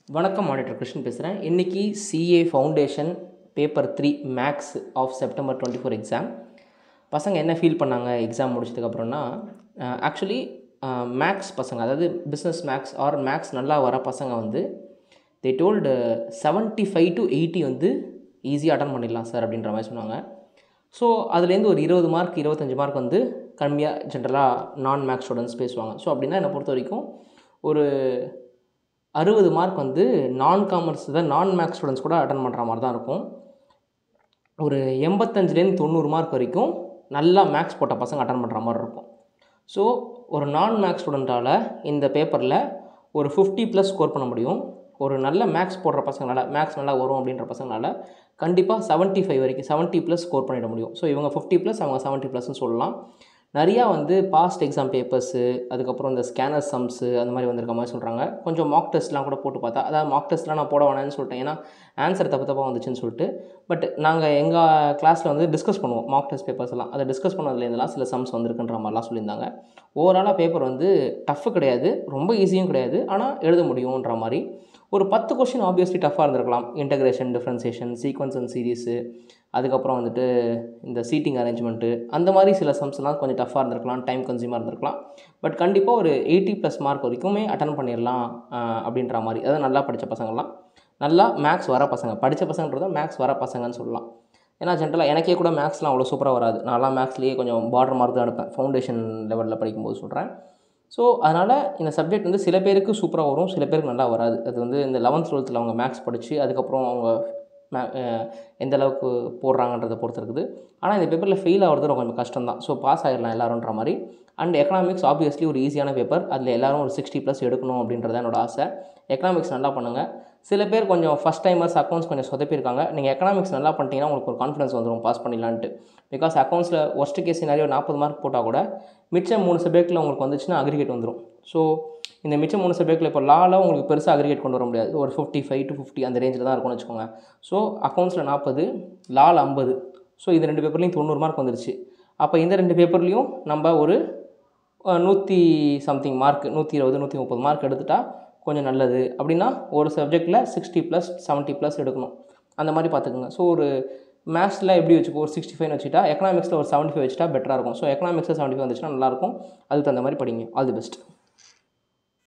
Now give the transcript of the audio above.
வணக்கம் மானிட்டர் கிருஷ்ணன் பேசுகிறேன் இன்றைக்கி CA foundation paper three maths of September twenty four exam பசங்க என்ன ஃபீல் பண்ணாங்க எக்ஸாம் முடிச்சதுக்கப்புறம்னா ஆக்சுவலி மேக்ஸ் பசங்க அதாவது பிஸ்னஸ் மேக்ஸ் ஆர் மேக்ஸ் நல்லா வர பசங்க வந்து they told seventy five to eighty வந்து ஈஸியாக அட்டன் பண்ணிடலாம் சார் அப்படின்ற மாதிரி சொன்னாங்க ஸோ அதுலேருந்து ஒரு இருபது மார்க் இருபத்தஞ்சி மார்க் வந்து கம்மியாக ஜென்ரலாக நான் மேக்ஸ் ஸ்டூடெண்ட்ஸ் பேசுவாங்க ஸோ அப்படின்னா என்னை பொறுத்த வரைக்கும் ஒரு அறுபது மார்க் வந்து நான் காமர்ஸ் தான் நான் மேக்ஸ் ஸ்டூடெண்ட்ஸ் கூட அட்டன் பண்ணுற மாதிரி தான் இருக்கும் ஒரு எண்பத்தஞ்சிலேருந்து தொண்ணூறு மார்க் வரைக்கும் நல்லா மேக்ஸ் போட்ட பசங்க அட்டன் பண்ணுற மாதிரி இருக்கும் ஸோ ஒரு நான் மேக்ஸ் ஸ்டூடெண்ட்டால் இந்த பேப்பரில் ஒரு ஃபிஃப்டி ப்ளஸ் ஸ்கோர் பண்ண முடியும் ஒரு நல்ல மேக்ஸ் போடுற பசங்களால் மேக்ஸ் நல்லா வரும் அப்படின்ற பசங்களால் கண்டிப்பாக செவன்ட்டி ஃபைவ் வரைக்கும் செவன்ட்டி ப்ளஸ் ஸ்கோர் பண்ணிட முடியும் ஸோ இவங்க ஃபிஃப்டி ப்ளஸ் அவங்க செவன்ட்டி ப்ளஸ்னு சொல்லலாம் நிறையா வந்து பாஸ்ட் எக்ஸாம் பேப்பர்ஸு அதுக்கப்புறம் இந்த ஸ்கேனர் சம்ஸு அந்த மாதிரி வந்திருக்க மாதிரி சொல்கிறாங்க கொஞ்சம் மாக் டெஸ்ட்லாம் கூட போட்டு பார்த்தா அதாவது மாக் டெஸ்ட்லாம் நான் போட வேணாம்னு சொல்லிட்டேன் ஏன்னா ஆன்சர் தப்பு தப்பாக வந்துச்சுன்னு சொல்லிட்டு பட் நாங்கள் எங்கள் கிளாஸில் வந்து டிஸ்கஸ் பண்ணுவோம் மாக் டெஸ்ட் பேப்பர்ஸ் எல்லாம் அதை டிஸ்கஸ் பண்ணதுலேருந்துலாம் சில சம்ஸ் வந்திருக்குன்ற மாதிரிலாம் சொல்லியிருந்தாங்க ஓவராலாக பேப்பர் வந்து டஃப் கிடையாது ரொம்ப ஈஸியும் கிடையாது ஆனால் எழுத முடியுன்ற மாதிரி ஒரு பத்து கொஷின் ஆப்வியஸ்லி டஃப்பாக இருந்திருக்கலாம் integration differentiation sequence and series அதுக்கப்புறம் வந்துட்டு இந்த சீட்டிங் அரேஞ்ச்மெண்ட்டு அந்த மாதிரி சில சம்ஸ்லாம் கொஞ்சம் டஃப்பாக இருந்திருக்கலாம் டைம் கன்சியூமாக இருந்திருக்கலாம் பட் கண்டிப்பாக ஒரு எயிட்டி ப்ளஸ் மார்க் வரைக்குமே அட்டன் பண்ணிடலாம் அப்படின்ற மாதிரி அதாவது நல்லா படித்த பசங்கள்லாம் நல்லா மேக்ஸ் வர பசங்க படித்த பசங்கன்றத மேக்ஸ் வர பசங்கன்னு சொல்லலாம் ஏன்னா ஜென்ரலாக எனக்கே கூட மேக்ஸ்லாம் அவ்வளோ சூப்பராக வராது நான்லாம் மேக்ஸ்லேயே கொஞ்சம் பார்டர் மார்க் தான் எடுப்பேன் ஃபவுண்டேஷன் லெவலில் படிக்கும்போது சொல்கிறேன் ஸோ அதனால் இந்த சப்ஜெக்ட் வந்து சில பேருக்கு சூப்பராக வரும் சில பேருக்கு நல்லா வராது அது வந்து இந்த லெவன்த் டுவெல்த்தில் அவங்க மேக்ஸ் படித்து அதுக்கப்புறம் அவங்க மே எந்த அளவுக்கு போடுறாங்கன்றதை பொறுத்து இருக்குது ஆனால் இந்த பேப்பரில் ஃபெயில் ஆகிறது ரொம்ப கொஞ்சம் கஷ்டம் தான் ஸோ பாஸ் ஆகிடலாம் எல்லாருன்ற மாதிரி அண்ட் எக்கனாமிக்ஸ் ஆப்வியஸ்லி ஒரு ஈஸியான பேப்பர் அதில் எல்லோரும் ஒரு சிக்ஸ்டி ப்ளஸ் எடுக்கணும் அப்படின்றது என்னோட ஆசை எக்கனாமிக்ஸ் நல்லா பண்ணுங்கள் சில பேர் கொஞ்சம் ஃபஸ்ட் டைமர்ஸ் அக்கௌண்ட்ஸ் கொஞ்சம் சொதப்பியிருக்காங்க நீங்கள் எக்கனாமிக்ஸ் நல்லா பண்ணிட்டீங்கன்னா உங்களுக்கு ஒரு கான்ஃபிடன்ஸ் வந்துடும் பாஸ் பண்ணிடலான்ட்டு பிகாஸ் அக்கௌண்ட்ஸில் ஒஸ்ட் கேஸ் நிறைய நாற்பது மார்க் போட்டால் கூட மிச்சம் மூணு சப்ஜெக்ட்டில் உங்களுக்கு வந்துச்சுன்னா அக்ரிகேட் வந்துடும் ஸோ இந்த மிச்சம் மூணு சப்ஜெக்ட்டில் இப்போ லாவில் உங்களுக்கு பெருசாக அக்ரிகேட் கொண்டு வர முடியாது ஒரு ஃபிஃப்டி ஃபைவ் டு ஃபிஃப்டி அந்த ரேஞ்சில் தான் இருக்கும்னு வச்சுக்கோங்க ஸோ அக்கௌண்ட்ஸில் நாற்பது லால் ஐம்பது ஸோ இது ரெண்டு பேப்பர்லேயும் தொண்ணூறு மார்க் வந்துருச்சு அப்போ இந்த ரெண்டு பேப்பர்லேயும் நம்ம ஒரு நூற்றி சம்திங் மார்க் நூற்றி இருபது நூற்றி முப்பது மார்க் எடுத்துட்டா கொஞ்சம் நல்லது அப்படின்னா ஒரு சப்ஜெக்டில் சிக்ஸ்டி ப்ளஸ் செவன்ட்டி ப்ளஸ் எடுக்கணும் அந்த மாதிரி பார்த்துக்குங்க ஸோ ஒரு மேத்ஸில் எப்படி வச்சுக்கோ ஒரு சிக்ஸ்டி ஃபைவ் வச்சுட்டா எக்கனாமிக்ஸில் ஒரு செவன்ட்டி ஃபைவ் வச்சுட்டா பெட்டராக இருக்கும் ஸோ எக்கனாமிக்ஸில் செவன்ட்டி ஃபைவ் வந்துச்சுன்னா நல்லாயிருக்கும் அதுக்கு தகுந்த மாதிரி படிங்க ஆல் தி பெஸ்ட்